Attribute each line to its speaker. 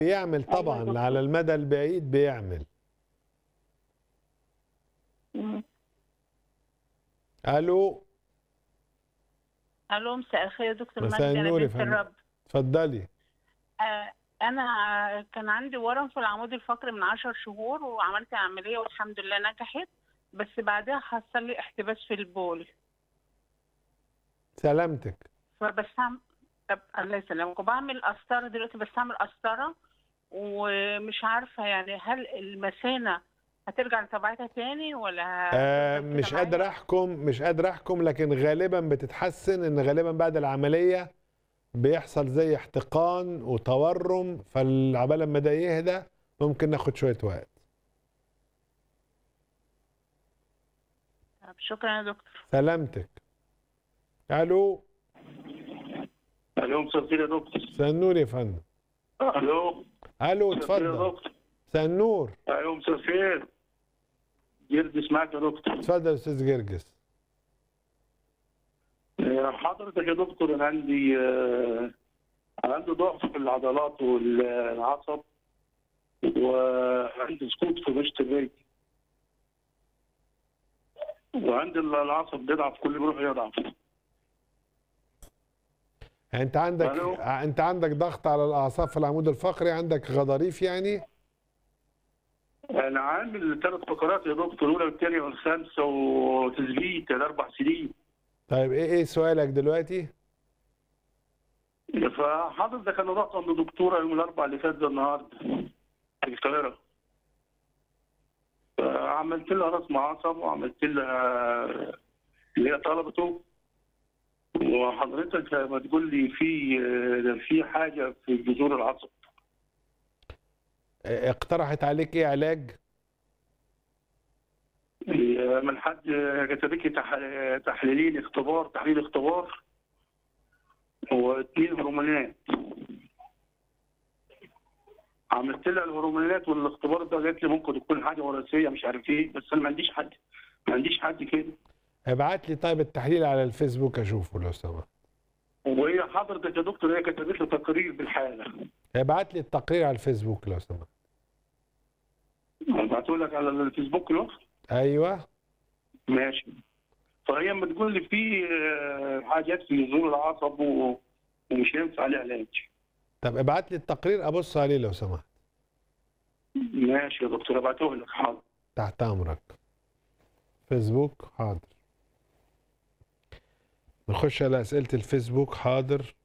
Speaker 1: بيعمل طبعا
Speaker 2: دكتور.
Speaker 1: على المدى البعيد بيعمل
Speaker 2: مم.
Speaker 1: الو
Speaker 2: الو مساء الخير يا دكتور
Speaker 1: مساء
Speaker 2: مجدي انا
Speaker 1: النور يا
Speaker 2: بنت
Speaker 1: فندم.
Speaker 2: الرب
Speaker 1: اتفضلي
Speaker 2: آه انا آه، كان عندي ورم في العمود الفقري من عشر شهور وعملت عمليه والحمد لله نجحت بس بعدها حصل لي احتباس في البول
Speaker 1: سلامتك
Speaker 2: فبستعمل طب الله يسلمك وبعمل قسطره دلوقتي بستعمل قسطره ومش عارفه يعني هل المثانه هترجع لطبيعتها تاني ولا
Speaker 1: آه
Speaker 2: هتفضل كده
Speaker 1: مش
Speaker 2: معايا؟
Speaker 1: قادر احكم مش قادر احكم لكن غالبا بتتحسن ان غالبا بعد العمليه بيحصل زي احتقان وتورم فالعبال لما ده يهدى ممكن ناخد شويه وقت
Speaker 2: طب شكرا يا دكتور
Speaker 1: سلامتك الو
Speaker 3: الو مساء الخير يا دكتور
Speaker 1: مساء النور يا فندم
Speaker 3: الو
Speaker 1: الو
Speaker 3: مساء الخير يا
Speaker 1: اتفضل
Speaker 3: دكتور
Speaker 1: مساء النور
Speaker 3: الو مساء الخير جرجس معاك يا دكتور
Speaker 1: اتفضل يا استاذ جرجس
Speaker 3: آه، حضرتك يا دكتور انا عندي آه، انا عندي ضعف في العضلات والعصب وعندي سقوط في مشط الرجل وعندي العصب بيضعف كل ما يروح يضعف
Speaker 1: يعني انت عندك
Speaker 3: ألو.
Speaker 1: ع- انت عندك ضغط على الاعصاب في العمود الفقري عندك غضاريف يعني
Speaker 3: انا عامل ثلاث فقرات يا دكتور الاولى والثانيه والخامسه وتثبيت الاربع سنين
Speaker 1: طيب ايه ايه سؤالك دلوقتي
Speaker 3: فحضرتك انا رحت عند دكتوره يوم الاربعاء اللي فات ده النهارده في القاهره فعملت لها رسم عصب وعملت لها اللي هي طلبته وحضرتك لما تقول لي في في حاجه في جذور العصب
Speaker 1: اه، اقترحت عليك ايه علاج
Speaker 3: من حد كتبت لي تح- تحليلين اختبار تحليل اختبار واثنين هرمونات عملت لها الهرمونات والاختبار ده قالت لي ممكن تكون حاجه وراثيه مش عارف ايه بس انا ما عنديش حد ما عنديش حد كده
Speaker 1: ابعت لي طيب التحليل على الفيسبوك اشوفه لو سمحت
Speaker 3: وهي حضرتك يا دكتور هي كتبت لي تقرير بالحاله
Speaker 1: ابعت لي التقرير على الفيسبوك لو سمحت
Speaker 3: ابعته لك على الفيسبوك له
Speaker 1: ايوه
Speaker 3: ماشي فهي لما تقول لي في آه، حاجات في جذور العصب و- ومش هينفع عليه علاج
Speaker 1: طب ابعت لي التقرير ابص عليه لو سمحت
Speaker 3: ماشي يا دكتور ابعته لك حاضر
Speaker 1: تحت امرك فيسبوك حاضر نخش على اسئله الفيسبوك حاضر